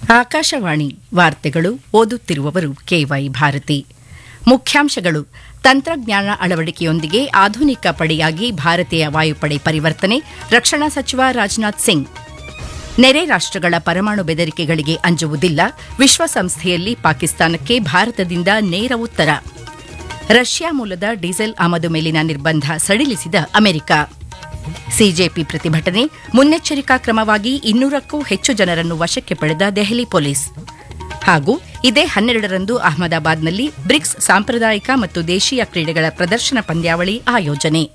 ಆಕಾಶವಾಣಿ ವಾರ್ತೆಗಳು ಓದುತ್ತಿರುವವರು ಕೆವೈ ಭಾರತಿ ಮುಖ್ಯಾಂಶಗಳು ತಂತ್ರಜ್ಞಾನ ಅಳವಡಿಕೆಯೊಂದಿಗೆ ಆಧುನಿಕ ಪಡೆಯಾಗಿ ಭಾರತೀಯ ವಾಯುಪಡೆ ಪರಿವರ್ತನೆ ರಕ್ಷಣಾ ಸಚಿವ ರಾಜನಾಥ್ ಸಿಂಗ್ ನೆರೆ ರಾಷ್ಟಗಳ ಪರಮಾಣು ಬೆದರಿಕೆಗಳಿಗೆ ಅಂಜುವುದಿಲ್ಲ ವಿಶ್ವಸಂಸ್ಥೆಯಲ್ಲಿ ಪಾಕಿಸ್ತಾನಕ್ಕೆ ಭಾರತದಿಂದ ನೇರ ಉತ್ತರ ರಷ್ಯಾ ಮೂಲದ ಡೀಸೆಲ್ ಆಮದು ಮೇಲಿನ ನಿರ್ಬಂಧ ಸಡಿಲಿಸಿದ ಅಮೆರಿಕ ಸಿಜೆಪಿ ಪ್ರತಿಭಟನೆ ಮುನ್ನೆಚ್ಚರಿಕಾ ಕ್ರಮವಾಗಿ ಇನ್ನೂರಕ್ಕೂ ಹೆಚ್ಚು ಜನರನ್ನು ವಶಕ್ಕೆ ಪಡೆದ ದೆಹಲಿ ಪೊಲೀಸ್ ಹಾಗೂ ಇದೇ ಹನ್ನೆರಡರಂದು ಅಹಮದಾಬಾದ್ನಲ್ಲಿ ಬ್ರಿಕ್ಸ್ ಸಾಂಪ್ರದಾಯಿಕ ಮತ್ತು ದೇಶೀಯ ಕ್ರೀಡೆಗಳ ಪ್ರದರ್ಶನ ಪಂದ್ಯಾವಳಿ ಆಯೋಜನೆ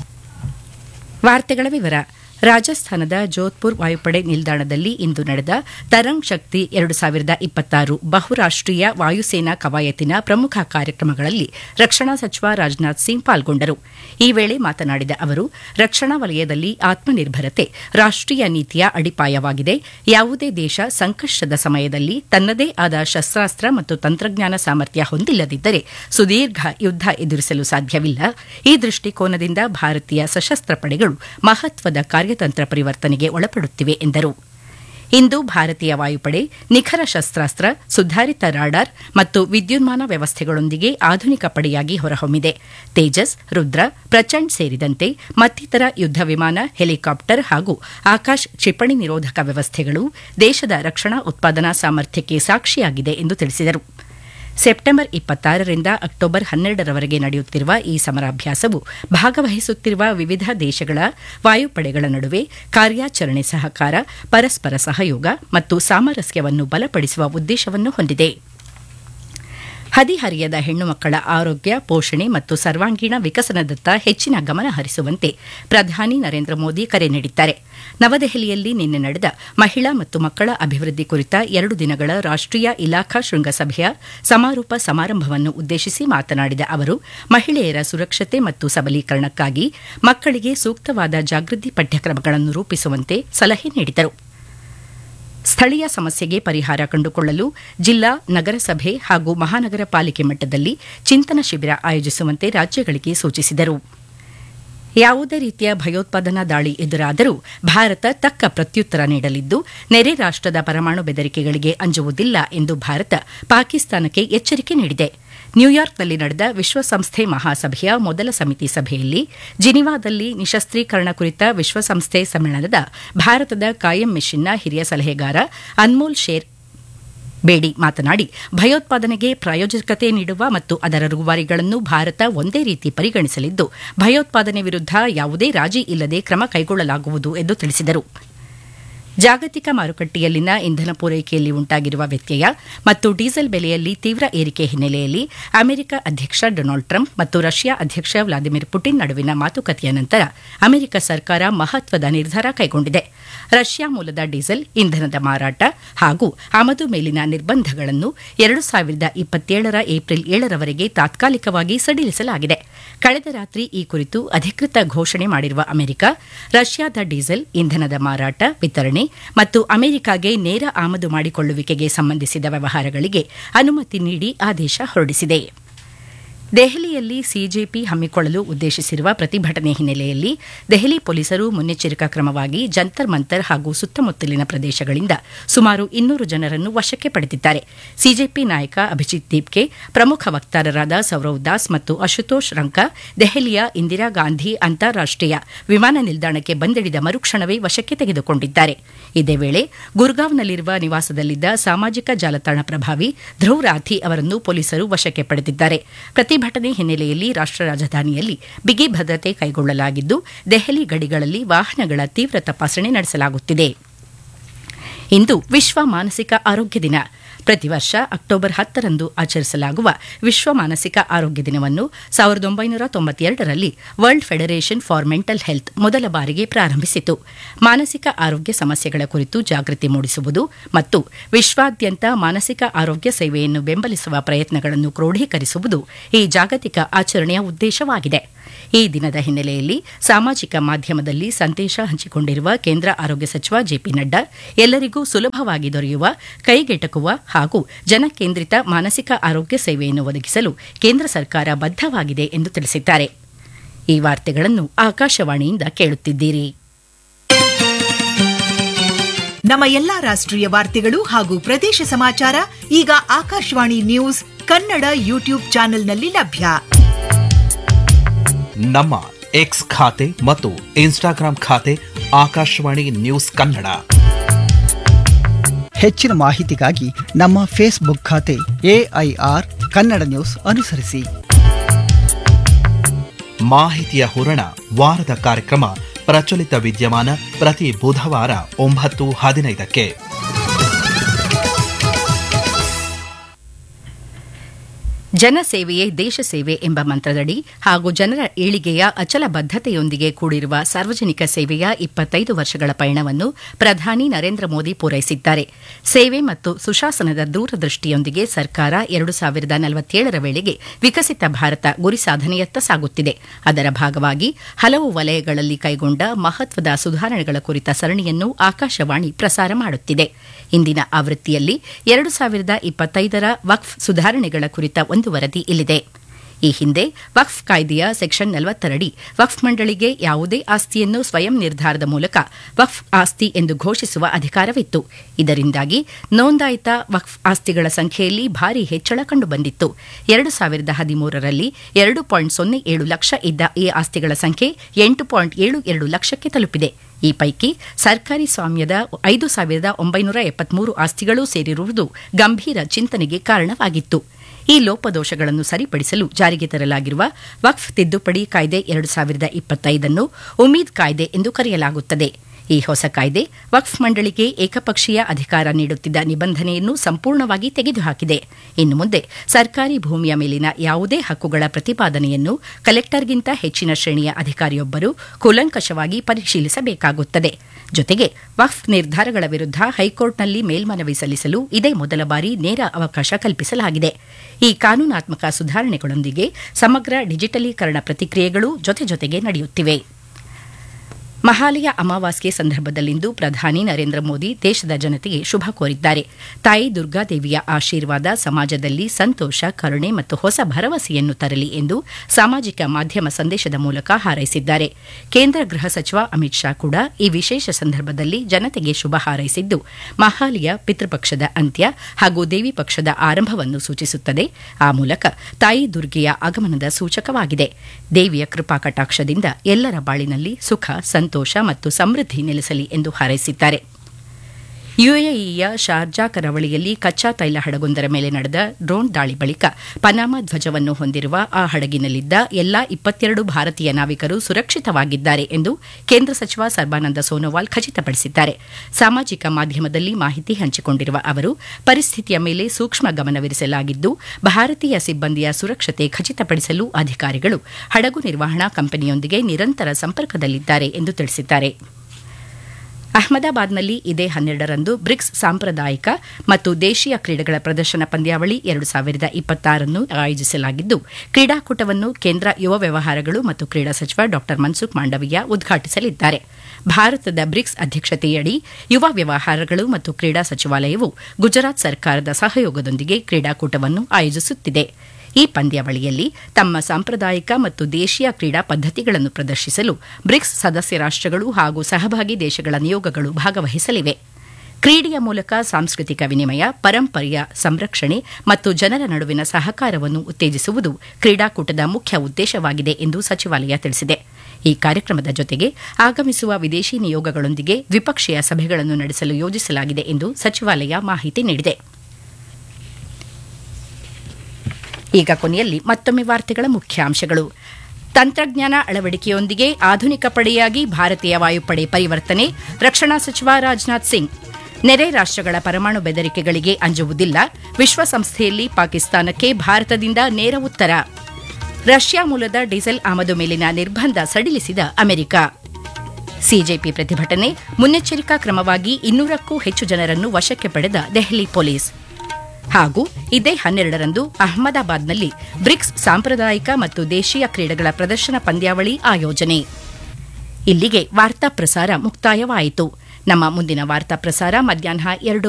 ವಾರ್ತೆಗಳ ವಿವರ ರಾಜಸ್ಥಾನದ ಜೋಧ್ಪುರ್ ವಾಯುಪಡೆ ನಿಲ್ದಾಣದಲ್ಲಿ ಇಂದು ನಡೆದ ತರಂಗ್ ಶಕ್ತಿ ಎರಡು ಸಾವಿರದ ಇಪ್ಪತ್ತಾರು ಬಹುರಾಷ್ಟೀಯ ವಾಯುಸೇನಾ ಕವಾಯತಿನ ಪ್ರಮುಖ ಕಾರ್ಯಕ್ರಮಗಳಲ್ಲಿ ರಕ್ಷಣಾ ಸಚಿವ ರಾಜನಾಥ್ ಸಿಂಗ್ ಪಾಲ್ಗೊಂಡರು ಈ ವೇಳೆ ಮಾತನಾಡಿದ ಅವರು ರಕ್ಷಣಾ ವಲಯದಲ್ಲಿ ಆತ್ಮನಿರ್ಭರತೆ ರಾಷ್ಟೀಯ ನೀತಿಯ ಅಡಿಪಾಯವಾಗಿದೆ ಯಾವುದೇ ದೇಶ ಸಂಕಷ್ಟದ ಸಮಯದಲ್ಲಿ ತನ್ನದೇ ಆದ ಶಸ್ತ್ರಾಸ್ತ್ರ ಮತ್ತು ತಂತ್ರಜ್ಞಾನ ಸಾಮರ್ಥ್ಯ ಹೊಂದಿಲ್ಲದಿದ್ದರೆ ಸುದೀರ್ಘ ಯುದ್ಧ ಎದುರಿಸಲು ಸಾಧ್ಯವಿಲ್ಲ ಈ ದೃಷ್ಟಿಕೋನದಿಂದ ಭಾರತೀಯ ಸಶಸ್ತ್ರ ಪಡೆಗಳು ಮಹತ್ವದ ಕಾರ್ಯತಂತ್ರ ಪರಿವರ್ತನೆಗೆ ಒಳಪಡುತ್ತಿವೆ ಎಂದರು ಇಂದು ಭಾರತೀಯ ವಾಯುಪಡೆ ನಿಖರ ಶಸ್ತ್ರಾಸ್ತ್ರ ಸುಧಾರಿತ ರಾಡಾರ್ ಮತ್ತು ವಿದ್ಯುನ್ಮಾನ ವ್ಯವಸ್ಥೆಗಳೊಂದಿಗೆ ಆಧುನಿಕ ಪಡೆಯಾಗಿ ಹೊರಹೊಮ್ಮಿದೆ ತೇಜಸ್ ರುದ್ರ ಪ್ರಚಂಡ್ ಸೇರಿದಂತೆ ಮತ್ತಿತರ ಯುದ್ದ ವಿಮಾನ ಹೆಲಿಕಾಪ್ಟರ್ ಹಾಗೂ ಆಕಾಶ್ ಕ್ಷಿಪಣಿ ನಿರೋಧಕ ವ್ಯವಸ್ಥೆಗಳು ದೇಶದ ರಕ್ಷಣಾ ಉತ್ಪಾದನಾ ಸಾಮರ್ಥ್ಯಕ್ಕೆ ಸಾಕ್ಷಿಯಾಗಿದೆ ಎಂದು ತಿಳಿಸಿದರು ಸೆಪ್ಟೆಂಬರ್ ಇಪ್ಪತ್ತಾರರಿಂದ ಅಕ್ಟೋಬರ್ ಹನ್ನೆರಡರವರೆಗೆ ನಡೆಯುತ್ತಿರುವ ಈ ಸಮರಾಭ್ಯಾಸವು ಭಾಗವಹಿಸುತ್ತಿರುವ ವಿವಿಧ ದೇಶಗಳ ವಾಯುಪಡೆಗಳ ನಡುವೆ ಕಾರ್ಯಾಚರಣೆ ಸಹಕಾರ ಪರಸ್ಪರ ಸಹಯೋಗ ಮತ್ತು ಸಾಮರಸ್ಯವನ್ನು ಬಲಪಡಿಸುವ ಉದ್ದೇಶವನ್ನು ಹೊಂದಿದೆ ಹದಿಹರಿಯದ ಹೆಣ್ಣು ಮಕ್ಕಳ ಆರೋಗ್ಯ ಪೋಷಣೆ ಮತ್ತು ಸರ್ವಾಂಗೀಣ ವಿಕಸನದತ್ತ ಹೆಚ್ಚಿನ ಗಮನ ಹರಿಸುವಂತೆ ಪ್ರಧಾನಿ ನರೇಂದ್ರ ಮೋದಿ ಕರೆ ನೀಡಿದ್ದಾರೆ ನವದೆಹಲಿಯಲ್ಲಿ ನಿನ್ನೆ ನಡೆದ ಮಹಿಳಾ ಮತ್ತು ಮಕ್ಕಳ ಅಭಿವೃದ್ಧಿ ಕುರಿತ ಎರಡು ದಿನಗಳ ರಾಷ್ಟೀಯ ಇಲಾಖಾ ಶೃಂಗಸಭೆಯ ಸಮಾರೋಪ ಸಮಾರಂಭವನ್ನು ಉದ್ದೇಶಿಸಿ ಮಾತನಾಡಿದ ಅವರು ಮಹಿಳೆಯರ ಸುರಕ್ಷತೆ ಮತ್ತು ಸಬಲೀಕರಣಕ್ಕಾಗಿ ಮಕ್ಕಳಿಗೆ ಸೂಕ್ತವಾದ ಜಾಗೃತಿ ಪಠ್ಯಕ್ರಮಗಳನ್ನು ರೂಪಿಸುವಂತೆ ಸಲಹೆ ನೀಡಿದರು ಸ್ಥಳೀಯ ಸಮಸ್ಯೆಗೆ ಪರಿಹಾರ ಕಂಡುಕೊಳ್ಳಲು ಜಿಲ್ಲಾ ನಗರಸಭೆ ಹಾಗೂ ಮಹಾನಗರ ಪಾಲಿಕೆ ಮಟ್ಟದಲ್ಲಿ ಚಿಂತನ ಶಿಬಿರ ಆಯೋಜಿಸುವಂತೆ ರಾಜ್ಯಗಳಿಗೆ ಸೂಚಿಸಿದರು ಯಾವುದೇ ರೀತಿಯ ಭಯೋತ್ಪಾದನಾ ದಾಳಿ ಎದುರಾದರೂ ಭಾರತ ತಕ್ಕ ಪ್ರತ್ಯುತ್ತರ ನೀಡಲಿದ್ದು ನೆರೆ ರಾಷ್ಟದ ಪರಮಾಣು ಬೆದರಿಕೆಗಳಿಗೆ ಅಂಜುವುದಿಲ್ಲ ಎಂದು ಭಾರತ ಪಾಕಿಸ್ತಾನಕ್ಕೆ ಎಚ್ಚರಿಕೆ ನೀಡಿದೆ ನ್ಯೂಯಾರ್ಕ್ನಲ್ಲಿ ನಡೆದ ವಿಶ್ವಸಂಸ್ಥೆ ಮಹಾಸಭೆಯ ಮೊದಲ ಸಮಿತಿ ಸಭೆಯಲ್ಲಿ ಜಿನಿವಾದಲ್ಲಿ ನಿಶಸ್ತ್ರೀಕರಣ ಕುರಿತ ವಿಶ್ವಸಂಸ್ಥೆ ಸಮ್ಮೇಳನದ ಭಾರತದ ಕಾಯಂ ಮಿಷನ್ನ ಹಿರಿಯ ಸಲಹೆಗಾರ ಅನ್ಮೋಲ್ ಶೇರ್ ಬೇಡಿ ಮಾತನಾಡಿ ಭಯೋತ್ಪಾದನೆಗೆ ಪ್ರಾಯೋಜಕತೆ ನೀಡುವ ಮತ್ತು ಅದರ ರೂವಾರಿಗಳನ್ನು ಭಾರತ ಒಂದೇ ರೀತಿ ಪರಿಗಣಿಸಲಿದ್ದು ಭಯೋತ್ಪಾದನೆ ವಿರುದ್ಧ ಯಾವುದೇ ರಾಜಿ ಇಲ್ಲದೆ ಕ್ರಮ ಕೈಗೊಳ್ಳಲಾಗುವುದು ಎಂದು ತಿಳಿಸಿದರು ಜಾಗತಿಕ ಮಾರುಕಟ್ಟೆಯಲ್ಲಿನ ಇಂಧನ ಪೂರೈಕೆಯಲ್ಲಿ ಉಂಟಾಗಿರುವ ವ್ಯತ್ಯಯ ಮತ್ತು ಡೀಸೆಲ್ ಬೆಲೆಯಲ್ಲಿ ತೀವ್ರ ಏರಿಕೆ ಹಿನ್ನೆಲೆಯಲ್ಲಿ ಅಮೆರಿಕ ಅಧ್ಯಕ್ಷ ಡೊನಾಲ್ಡ್ ಟ್ರಂಪ್ ಮತ್ತು ರಷ್ಯಾ ಅಧ್ಯಕ್ಷ ವ್ಲಾದಿಮಿರ್ ಪುಟಿನ್ ನಡುವಿನ ಮಾತುಕತೆಯ ನಂತರ ಅಮೆರಿಕ ಸರ್ಕಾರ ಮಹತ್ವದ ನಿರ್ಧಾರ ಕೈಗೊಂಡಿದೆ ರಷ್ಯಾ ಮೂಲದ ಡೀಸೆಲ್ ಇಂಧನದ ಮಾರಾಟ ಹಾಗೂ ಆಮದು ಮೇಲಿನ ನಿರ್ಬಂಧಗಳನ್ನು ಎರಡು ಸಾವಿರದ ಇಪ್ಪತ್ತೇಳರ ಏಪ್ರಿಲ್ ಏಳರವರೆಗೆ ತಾತ್ಕಾಲಿಕವಾಗಿ ಸಡಿಲಿಸಲಾಗಿದೆ ಕಳೆದ ರಾತ್ರಿ ಈ ಕುರಿತು ಅಧಿಕೃತ ಘೋಷಣೆ ಮಾಡಿರುವ ಅಮೆರಿಕ ರಷ್ಯಾದ ಡೀಸೆಲ್ ಇಂಧನದ ಮಾರಾಟ ವಿತರಣೆ ಮತ್ತು ಅಮೆರಿಕಾಗೆ ನೇರ ಆಮದು ಮಾಡಿಕೊಳ್ಳುವಿಕೆಗೆ ಸಂಬಂಧಿಸಿದ ವ್ಯವಹಾರಗಳಿಗೆ ಅನುಮತಿ ನೀಡಿ ಆದೇಶ ಹೊರಡಿಸಿದೆ ದೆಹಲಿಯಲ್ಲಿ ಸಿಜೆಪಿ ಹಮ್ಮಿಕೊಳ್ಳಲು ಉದ್ದೇಶಿಸಿರುವ ಪ್ರತಿಭಟನೆ ಹಿನ್ನೆಲೆಯಲ್ಲಿ ದೆಹಲಿ ಪೊಲೀಸರು ಮುನ್ನೆಚ್ಚರಿಕಾ ಕ್ರಮವಾಗಿ ಜಂತರ್ ಮಂತರ್ ಹಾಗೂ ಸುತ್ತಮುತ್ತಲಿನ ಪ್ರದೇಶಗಳಿಂದ ಸುಮಾರು ಇನ್ನೂರು ಜನರನ್ನು ವಶಕ್ಕೆ ಪಡೆದಿದ್ದಾರೆ ಸಿಜೆಪಿ ನಾಯಕ ಅಭಿಜಿತ್ ದೀಪ್ಗೆ ಪ್ರಮುಖ ವಕ್ತಾರರಾದ ಸೌರವ್ ದಾಸ್ ಮತ್ತು ಅಶುತೋಷ್ ರಂಕಾ ದೆಹಲಿಯ ಇಂದಿರಾ ಗಾಂಧಿ ಅಂತಾರಾಷ್ಟೀಯ ವಿಮಾನ ನಿಲ್ದಾಣಕ್ಕೆ ಬಂದಿಳಿದ ಮರುಕ್ಷಣವೇ ವಶಕ್ಕೆ ತೆಗೆದುಕೊಂಡಿದ್ದಾರೆ ಇದೇ ವೇಳೆ ಗುರ್ಗಾವ್ನಲ್ಲಿರುವ ನಿವಾಸದಲ್ಲಿದ್ದ ಸಾಮಾಜಿಕ ಜಾಲತಾಣ ಪ್ರಭಾವಿ ಧ್ರುವ್ ರಾಥಿ ಅವರನ್ನು ಪೊಲೀಸರು ವಶಕ್ಕೆ ಪಡೆದಿದ್ದಾರೆ ಪ್ರತಿಭಟನೆ ಹಿನ್ನೆಲೆಯಲ್ಲಿ ರಾಷ್ಟ ರಾಜಧಾನಿಯಲ್ಲಿ ಬಿಗಿ ಭದ್ರತೆ ಕೈಗೊಳ್ಳಲಾಗಿದ್ದು ದೆಹಲಿ ಗಡಿಗಳಲ್ಲಿ ವಾಹನಗಳ ತೀವ್ರ ತಪಾಸಣೆ ನಡೆಸಲಾಗುತ್ತಿದೆ ಇಂದು ವಿಶ್ವ ಮಾನಸಿಕ ಆರೋಗ್ಯ ದಿನ ಪ್ರತಿ ವರ್ಷ ಅಕ್ಟೋಬರ್ ಹತ್ತರಂದು ಆಚರಿಸಲಾಗುವ ವಿಶ್ವ ಮಾನಸಿಕ ಆರೋಗ್ಯ ದಿನವನ್ನು ಸಾವಿರದ ಒಂಬೈನೂರ ತೊಂಬತ್ತೆರಡರಲ್ಲಿ world federation for mental health ಮೊದಲ ಬಾರಿಗೆ ಪ್ರಾರಂಭಿಸಿತು ಮಾನಸಿಕ ಆರೋಗ್ಯ ಸಮಸ್ಯೆಗಳ ಕುರಿತು ಜಾಗೃತಿ ಮೂಡಿಸುವುದು ಮತ್ತು ವಿಶ್ವಾದ್ಯಂತ ಮಾನಸಿಕ ಆರೋಗ್ಯ ಸೇವೆಯನ್ನು ಬೆಂಬಲಿಸುವ ಪ್ರಯತ್ನಗಳನ್ನು ಕ್ರೋಢೀಕರಿಸುವುದು ಈ ಜಾಗತಿಕ ಆಚರಣೆಯ ಉದ್ದೇಶವಾಗಿದೆ ಈ ದಿನದ ಹಿನ್ನೆಲೆಯಲ್ಲಿ ಸಾಮಾಜಿಕ ಮಾಧ್ಯಮದಲ್ಲಿ ಸಂದೇಶ ಹಂಚಿಕೊಂಡಿರುವ ಕೇಂದ್ರ ಆರೋಗ್ಯ ಸಚಿವ ಜೆಪಿ ನಡ್ಡಾ ಎಲ್ಲರಿಗೂ ಸುಲಭವಾಗಿ ದೊರೆಯುವ ಕೈಗೆಟಕುವ ಹಾಗೂ ಜನಕೇಂದ್ರಿತ ಮಾನಸಿಕ ಆರೋಗ್ಯ ಸೇವೆಯನ್ನು ಒದಗಿಸಲು ಕೇಂದ್ರ ಸರ್ಕಾರ ಬದ್ದವಾಗಿದೆ ಎಂದು ತಿಳಿಸಿದ್ದಾರೆ ಈ ವಾರ್ತೆಗಳನ್ನು ಆಕಾಶವಾಣಿಯಿಂದ ಕೇಳುತ್ತಿದ್ದೀರಿ ನಮ್ಮ ಎಲ್ಲಾ ರಾಷ್ಟ್ರೀಯ ವಾರ್ತೆಗಳು ಹಾಗೂ ಪ್ರದೇಶ ಸಮಾಚಾರ ಈಗ ಆಕಾಶವಾಣಿ ನ್ಯೂಸ್ ಕನ್ನಡ ಯೂಟ್ಯೂಬ್ ಚಾನೆಲ್ನಲ್ಲಿ ಲಭ್ಯ ನಮ್ಮ ಎಕ್ಸ್ ಖಾತೆ ಮತ್ತು ಇನ್ಸ್ಟಾಗ್ರಾಂ ಖಾತೆ ಆಕಾಶವಾಣಿ ನ್ಯೂಸ್ ಕನ್ನಡ ಹೆಚ್ಚಿನ ಮಾಹಿತಿಗಾಗಿ ನಮ್ಮ ಫೇಸ್ಬುಕ್ ಖಾತೆ ಎಐಆರ್ ಕನ್ನಡ ನ್ಯೂಸ್ ಅನುಸರಿಸಿ ಮಾಹಿತಿಯ ಹೂರಣ ವಾರದ ಕಾರ್ಯಕ್ರಮ ಪ್ರಚಲಿತ ವಿದ್ಯಮಾನ ಪ್ರತಿ ಬುಧವಾರ ಒಂಬತ್ತು ಹದಿನೈದಕ್ಕೆ ಜನಸೇವೆಯೇ ದೇಶ ಸೇವೆ ಎಂಬ ಮಂತ್ರದಡಿ ಹಾಗೂ ಜನರ ಏಳಿಗೆಯ ಅಚಲ ಬದ್ಧತೆಯೊಂದಿಗೆ ಕೂಡಿರುವ ಸಾರ್ವಜನಿಕ ಸೇವೆಯ ಇಪ್ಪತ್ತೈದು ವರ್ಷಗಳ ಪಯಣವನ್ನು ಪ್ರಧಾನಿ ನರೇಂದ್ರ ಮೋದಿ ಪೂರೈಸಿದ್ದಾರೆ ಸೇವೆ ಮತ್ತು ಸುಶಾಸನದ ದೂರದೃಷ್ಟಿಯೊಂದಿಗೆ ಸರ್ಕಾರ ಎರಡು ಸಾವಿರದ ನಲವತ್ತೇಳರ ವೇಳೆಗೆ ವಿಕಸಿತ ಭಾರತ ಗುರಿ ಸಾಧನೆಯತ್ತ ಸಾಗುತ್ತಿದೆ ಅದರ ಭಾಗವಾಗಿ ಹಲವು ವಲಯಗಳಲ್ಲಿ ಕೈಗೊಂಡ ಮಹತ್ವದ ಸುಧಾರಣೆಗಳ ಕುರಿತ ಸರಣಿಯನ್ನು ಆಕಾಶವಾಣಿ ಪ್ರಸಾರ ಮಾಡುತ್ತಿದೆ ಇಂದಿನ ಆವೃತ್ತಿಯಲ್ಲಿ ಎರಡು ಸಾವಿರದ ಇಪ್ಪತ್ತೈದರ ವಕ್ಫ್ ಸುಧಾರಣೆಗಳ ಕುರಿತ ಒಂದು ವರದಿ ಇಲ್ಲಿದೆ ಈ ಹಿಂದೆ ವಕ್ಫ್ ಕಾಯ್ದೆಯ ಸೆಕ್ಷನ್ ನಲವತ್ತರಡಿ ವಕ್ಫ್ ಮಂಡಳಿಗೆ ಯಾವುದೇ ಆಸ್ತಿಯನ್ನು ಸ್ವಯಂ ನಿರ್ಧಾರದ ಮೂಲಕ ವಕ್ಫ್ ಆಸ್ತಿ ಎಂದು ಘೋಷಿಸುವ ಅಧಿಕಾರವಿತ್ತು ಇದರಿಂದಾಗಿ ನೋಂದಾಯಿತ ವಕ್ಫ್ ಆಸ್ತಿಗಳ ಸಂಖ್ಯೆಯಲ್ಲಿ ಭಾರಿ ಹೆಚ್ಚಳ ಕಂಡುಬಂದಿತ್ತು ಎರಡು ಸಾವಿರದ ಹದಿಮೂರರಲ್ಲಿ ಎರಡು ಪಾಯಿಂಟ್ ಸೊನ್ನೆ ಏಳು ಲಕ್ಷ ಇದ್ದ ಈ ಆಸ್ತಿಗಳ ಸಂಖ್ಯೆ ಎಂಟು ಪಾಯಿಂಟ್ ಏಳು ಎರಡು ಲಕ್ಷಕ್ಕೆ ತಲುಪಿದೆ ಈ ಪೈಕಿ ಸರ್ಕಾರಿ ಸ್ವಾಮ್ಯದ ಐದು ಸಾವಿರದ ಒಂಬೈನೂರ ಎಪ್ಪತ್ಮೂರು ಆಸ್ತಿಗಳೂ ಸೇರಿರುವುದು ಗಂಭೀರ ಚಿಂತನೆಗೆ ಕಾರಣವಾಗಿತ್ತು ಈ ಲೋಪದೋಷಗಳನ್ನು ಸರಿಪಡಿಸಲು ಜಾರಿಗೆ ತರಲಾಗಿರುವ ವಕ್ಫ್ ತಿದ್ದುಪಡಿ ಕಾಯ್ದೆ ಎರಡು ಸಾವಿರದ ಇಪ್ಪತ್ತೈದನ್ನು ಉಮೀದ್ ಕಾಯ್ದೆ ಎಂದು ಕರೆಯಲಾಗುತ್ತದೆ ಈ ಹೊಸ ಕಾಯ್ದೆ ವಕ್ಫ್ ಮಂಡಳಿಗೆ ಏಕಪಕ್ಷೀಯ ಅಧಿಕಾರ ನೀಡುತ್ತಿದ್ದ ನಿಬಂಧನೆಯನ್ನು ಸಂಪೂರ್ಣವಾಗಿ ತೆಗೆದುಹಾಕಿದೆ ಇನ್ನು ಮುಂದೆ ಸರ್ಕಾರಿ ಭೂಮಿಯ ಮೇಲಿನ ಯಾವುದೇ ಹಕ್ಕುಗಳ ಪ್ರತಿಪಾದನೆಯನ್ನು ಕಲೆಕ್ಟರ್ಗಿಂತ ಹೆಚ್ಚಿನ ಶ್ರೇಣಿಯ ಅಧಿಕಾರಿಯೊಬ್ಬರು ಕೂಲಂಕಷವಾಗಿ ಪರಿಶೀಲಿಸಬೇಕಾಗುತ್ತದೆ ಜೊತೆಗೆ ವಕ್ಫ್ ನಿರ್ಧಾರಗಳ ವಿರುದ್ಧ ಹೈಕೋರ್ಟ್ನಲ್ಲಿ ಮೇಲ್ಮನವಿ ಸಲ್ಲಿಸಲು ಇದೇ ಮೊದಲ ಬಾರಿ ನೇರ ಅವಕಾಶ ಕಲ್ಪಿಸಲಾಗಿದೆ ಈ ಕಾನೂನಾತ್ಮಕ ಸುಧಾರಣೆಗಳೊಂದಿಗೆ ಸಮಗ್ರ ಡಿಜಿಟಲೀಕರಣ ಪ್ರತಿಕ್ರಿಯೆಗಳು ಜೊತೆ ಜೊತೆಗೆ ನಡೆಯುತ್ತಿವೆ ಮಹಾಲಯ ಅಮಾವಾಸ್ಯೆ ಸಂದರ್ಭದಲ್ಲಿಂದು ಪ್ರಧಾನಿ ನರೇಂದ್ರ ಮೋದಿ ದೇಶದ ಜನತೆಗೆ ಶುಭ ಕೋರಿದ್ದಾರೆ ತಾಯಿ ದುರ್ಗಾದೇವಿಯ ಆಶೀರ್ವಾದ ಸಮಾಜದಲ್ಲಿ ಸಂತೋಷ ಕರುಣೆ ಮತ್ತು ಹೊಸ ಭರವಸೆಯನ್ನು ತರಲಿ ಎಂದು ಸಾಮಾಜಿಕ ಮಾಧ್ಯಮ ಸಂದೇಶದ ಮೂಲಕ ಹಾರೈಸಿದ್ದಾರೆ ಕೇಂದ್ರ ಗೃಹ ಸಚಿವ ಅಮಿತ್ ಶಾ ಕೂಡ ಈ ವಿಶೇಷ ಸಂದರ್ಭದಲ್ಲಿ ಜನತೆಗೆ ಶುಭ ಹಾರೈಸಿದ್ದು ಮಹಾಲಯ ಪಿತೃಪಕ್ಷದ ಅಂತ್ಯ ಹಾಗೂ ದೇವಿ ಪಕ್ಷದ ಆರಂಭವನ್ನು ಸೂಚಿಸುತ್ತದೆ ಆ ಮೂಲಕ ತಾಯಿ ದುರ್ಗೆಯ ಆಗಮನದ ಸೂಚಕವಾಗಿದೆ ದೇವಿಯ ಕೃಪಾ ಕಟಾಕ್ಷದಿಂದ ಎಲ್ಲರ ಬಾಳಿನಲ್ಲಿ ಸುಖ ಸಂತೋಷ ಮತ್ತು ಸಮೃದ್ಧಿ ನೆಲೆಸಲಿ ಎಂದು ಹಾರೈಸಿದ್ದಾರೆ ಯುಎಇಯ ಶಾರ್ಜಾ ಕರಾವಳಿಯಲ್ಲಿ ಕಚ್ಚಾ ತೈಲ ಹಡಗೊಂದರ ಮೇಲೆ ನಡೆದ ಡ್ರೋನ್ ದಾಳಿ ಬಳಿಕ ಪನಾಮಾ ಧ್ವಜವನ್ನು ಹೊಂದಿರುವ ಆ ಹಡಗಿನಲ್ಲಿದ್ದ ಎಲ್ಲಾ ಇಪ್ಪತ್ತೆರಡು ಭಾರತೀಯ ನಾವಿಕರು ಸುರಕ್ಷಿತವಾಗಿದ್ದಾರೆ ಎಂದು ಕೇಂದ್ರ ಸಚಿವ ಸರ್ಬಾನಂದ ಸೋನೋವಾಲ್ ಖಚಿತಪಡಿಸಿದ್ದಾರೆ ಸಾಮಾಜಿಕ ಮಾಧ್ಯಮದಲ್ಲಿ ಮಾಹಿತಿ ಹಂಚಿಕೊಂಡಿರುವ ಅವರು ಪರಿಸ್ಥಿತಿಯ ಮೇಲೆ ಸೂಕ್ಷ್ಮ ಗಮನವಿರಿಸಲಾಗಿದ್ದು ಭಾರತೀಯ ಸಿಬ್ಬಂದಿಯ ಸುರಕ್ಷತೆ ಖಚಿತಪಡಿಸಲು ಅಧಿಕಾರಿಗಳು ಹಡಗು ನಿರ್ವಹಣಾ ಕಂಪನಿಯೊಂದಿಗೆ ನಿರಂತರ ಸಂಪರ್ಕದಲ್ಲಿದ್ದಾರೆ ಎಂದು ತಿಳಿಸಿದ್ದಾರೆ ಅಹಮದಾಬಾದ್ನಲ್ಲಿ ಇದೇ ಹನ್ನೆರಡರಂದು ಬ್ರಿಕ್ಸ್ ಸಾಂಪ್ರದಾಯಿಕ ಮತ್ತು ದೇಶೀಯ ಕ್ರೀಡೆಗಳ ಪ್ರದರ್ಶನ ಪಂದ್ಯಾವಳಿ ಎರಡು ಸಾವಿರದ ಇಪ್ಪತ್ತಾರನ್ನು ಆಯೋಜಿಸಲಾಗಿದ್ದು ಕ್ರೀಡಾಕೂಟವನ್ನು ಕೇಂದ್ರ ಯುವ ವ್ಯವಹಾರಗಳು ಮತ್ತು ಕ್ರೀಡಾ ಸಚಿವ ಡಾ ಮನ್ಸುಖ್ ಮಾಂಡವೀಯ ಉದ್ಘಾಟಿಸಲಿದ್ದಾರೆ ಭಾರತದ ಬ್ರಿಕ್ಸ್ ಅಧ್ಯಕ್ಷತೆಯಡಿ ಯುವ ವ್ಯವಹಾರಗಳು ಮತ್ತು ಕ್ರೀಡಾ ಸಚಿವಾಲಯವು ಗುಜರಾತ್ ಸರ್ಕಾರದ ಸಹಯೋಗದೊಂದಿಗೆ ಕ್ರೀಡಾಕೂಟವನ್ನು ಆಯೋಜಿಸುತ್ತಿದೆ ಈ ಪಂದ್ಯಾವಳಿಯಲ್ಲಿ ತಮ್ಮ ಸಾಂಪ್ರದಾಯಿಕ ಮತ್ತು ದೇಶೀಯ ಕ್ರೀಡಾ ಪದ್ದತಿಗಳನ್ನು ಪ್ರದರ್ಶಿಸಲು ಬ್ರಿಕ್ಸ್ ಸದಸ್ಯ ರಾಷ್ಟಗಳು ಹಾಗೂ ಸಹಭಾಗಿ ದೇಶಗಳ ನಿಯೋಗಗಳು ಭಾಗವಹಿಸಲಿವೆ ಕ್ರೀಡೆಯ ಮೂಲಕ ಸಾಂಸ್ಕೃತಿಕ ವಿನಿಮಯ ಪರಂಪರೆಯ ಸಂರಕ್ಷಣೆ ಮತ್ತು ಜನರ ನಡುವಿನ ಸಹಕಾರವನ್ನು ಉತ್ತೇಜಿಸುವುದು ಕ್ರೀಡಾಕೂಟದ ಮುಖ್ಯ ಉದ್ದೇಶವಾಗಿದೆ ಎಂದು ಸಚಿವಾಲಯ ತಿಳಿಸಿದೆ ಈ ಕಾರ್ಯಕ್ರಮದ ಜೊತೆಗೆ ಆಗಮಿಸುವ ವಿದೇಶಿ ನಿಯೋಗಗಳೊಂದಿಗೆ ದ್ವಿಪಕ್ಷೀಯ ಸಭೆಗಳನ್ನು ನಡೆಸಲು ಯೋಜಿಸಲಾಗಿದೆ ಎಂದು ಸಚಿವಾಲಯ ಮಾಹಿತಿ ನೀಡಿದೆ ಈಗ ಕೊನೆಯಲ್ಲಿ ಮತ್ತೊಮ್ಮೆ ವಾರ್ತೆಗಳ ಮುಖ್ಯಾಂಶಗಳು ತಂತ್ರಜ್ಞಾನ ಅಳವಡಿಕೆಯೊಂದಿಗೆ ಆಧುನಿಕ ಪಡೆಯಾಗಿ ಭಾರತೀಯ ವಾಯುಪಡೆ ಪರಿವರ್ತನೆ ರಕ್ಷಣಾ ಸಚಿವ ರಾಜನಾಥ್ ಸಿಂಗ್ ನೆರೆ ರಾಷ್ಟಗಳ ಪರಮಾಣು ಬೆದರಿಕೆಗಳಿಗೆ ಅಂಜುವುದಿಲ್ಲ ವಿಶ್ವಸಂಸ್ಥೆಯಲ್ಲಿ ಪಾಕಿಸ್ತಾನಕ್ಕೆ ಭಾರತದಿಂದ ನೇರ ಉತ್ತರ ರಷ್ಯಾ ಮೂಲದ ಡೀಸೆಲ್ ಆಮದು ಮೇಲಿನ ನಿರ್ಬಂಧ ಸಡಿಲಿಸಿದ ಅಮೆರಿಕ ಸಿಜೆಪಿ ಪ್ರತಿಭಟನೆ ಮುನ್ನೆಚ್ಚರಿಕಾ ಕ್ರಮವಾಗಿ ಇನ್ನೂರಕ್ಕೂ ಹೆಚ್ಚು ಜನರನ್ನು ವಶಕ್ಕೆ ಪಡೆದ ದೆಹಲಿ ಪೊಲೀಸ್ ಹಾಗೂ ಇದೇ ಹನ್ನೆರಡರಂದು ಅಹಮದಾಬಾದ್ನಲ್ಲಿ ಬ್ರಿಕ್ಸ್ ಸಾಂಪ್ರದಾಯಿಕ ಮತ್ತು ದೇಶೀಯ ಕ್ರೀಡೆಗಳ ಪ್ರದರ್ಶನ ಪಂದ್ಯಾವಳಿ ಆಯೋಜನೆ ಇಲ್ಲಿಗೆ ವಾರ್ತಾ ಪ್ರಸಾರ ಮುಕ್ತಾಯವಾಯಿತು ನಮ್ಮ ಮುಂದಿನ ವಾರ್ತಾ ಪ್ರಸಾರ ಮಧ್ಯಾಹ್ನ ಎರಡು